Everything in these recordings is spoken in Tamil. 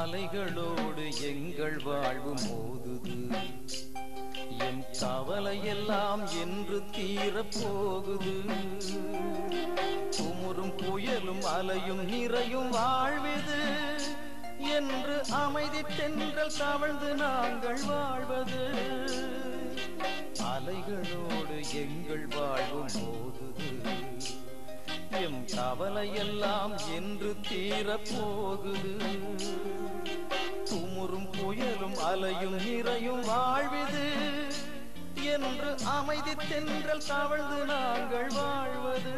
அலைகளோடு எங்கள் வாழ்வு மோதுது என் கவலையெல்லாம் என்று தீரப் போகுது குமுறும் புயலும் அலையும் நிறையும் வாழ்விது என்று அமைதி தென்றல் தவழ்ந்து நாங்கள் வாழ்வது அலைகளோடு எங்கள் வாழ்வு மோதுது எம் கவலையெல்லாம் என்று தீரப் போகுது குமுறும் புயலும் அலையும் நிறையும் வாழ்விது என்று அமைதி தென்றல் தவழ்ந்து நாங்கள் வாழ்வது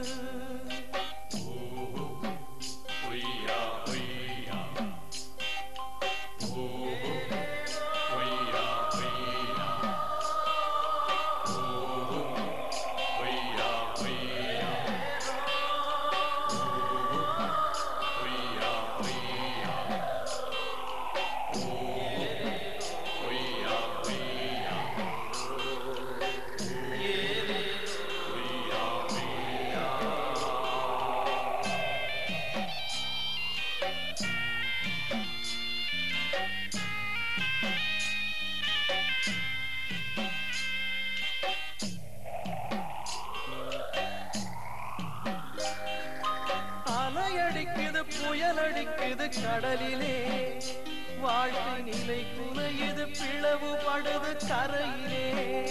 அலையடிக்குது புயலடிக்குது கடலிலே வாழ்க்கை நிலை குலையுது பிளவுபடுது கரையிலே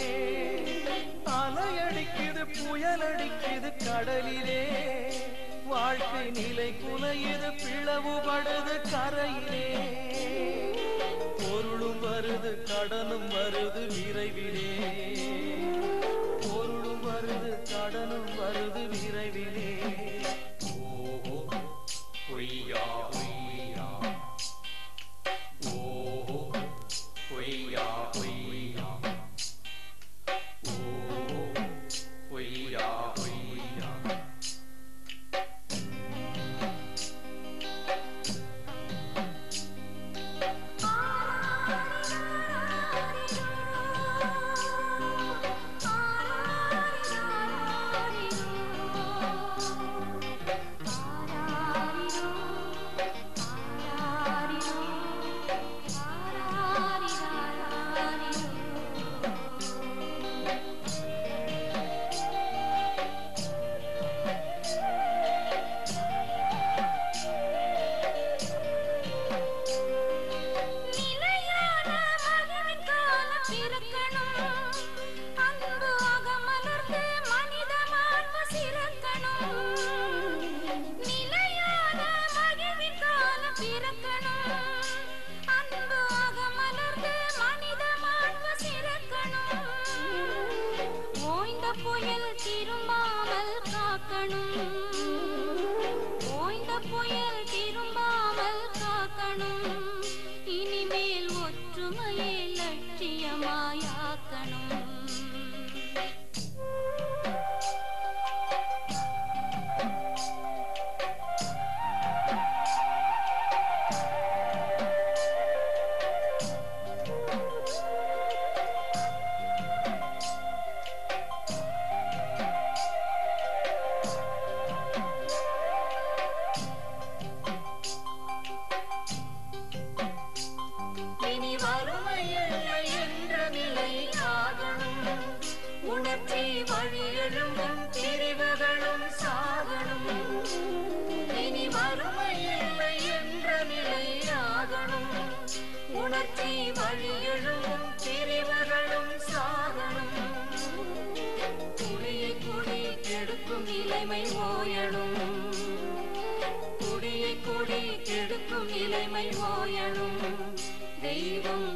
அலையடிக்குது புயலடிக்குது கடலிலே வாழ்க்கை நிலை குலையுது பிளவுபடுது கரையிலே பொருளும் வருது கடனும் வருது விரைவிலே பொருளும் வருது கடனும் வருது விரைவிலே நிலையான மகிழ்வின் காலம் பிறக்கணும். அன்பு அகமலர்ந்து மனித மாண்பு சிறக்கணும். நிலையான மகிழ்வின் காலம் பிறக்கணும். அன்பு அகமலர்ந்து மனித மாண்பு சிறக்கணும். ஓய்ந்த புயல் திரும்பாமல் காக்கணும் ஓய்ந்த புயல் திரும்பாமல் காக்கணும் இனிமேல் ஒற்றுமையே லட்சியமாயாக்கணும் இனி வறுமையில்லை என்ற நிலை ஆகணும் உணர்ச்சி வழி எழும்பும் பிரிவுகளும் சாகணும் இனி வறுமையில்லை என்ற நிலை ஆகணும் உணர்ச்சி வழி எழும்பும் பிரிவுகளும் சாகணும் குடியை குடி கெடுக்கும் நிலைமை ஓயணும் குடியை குடி கெடுக்கும் நிலைமை ஓயணும் தெய்வம்